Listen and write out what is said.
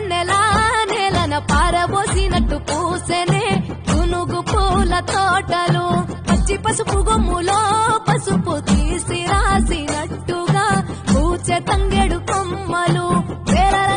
వెన్నెలా నేలన పారబోసినట్టు పూసెనే గునుగు పూల తోటలు పచ్చి పసుపు గొమ్ములో పసుపు తీసి రాసినట్టుగా పూచె తంగెడు కొమ్మలు వేల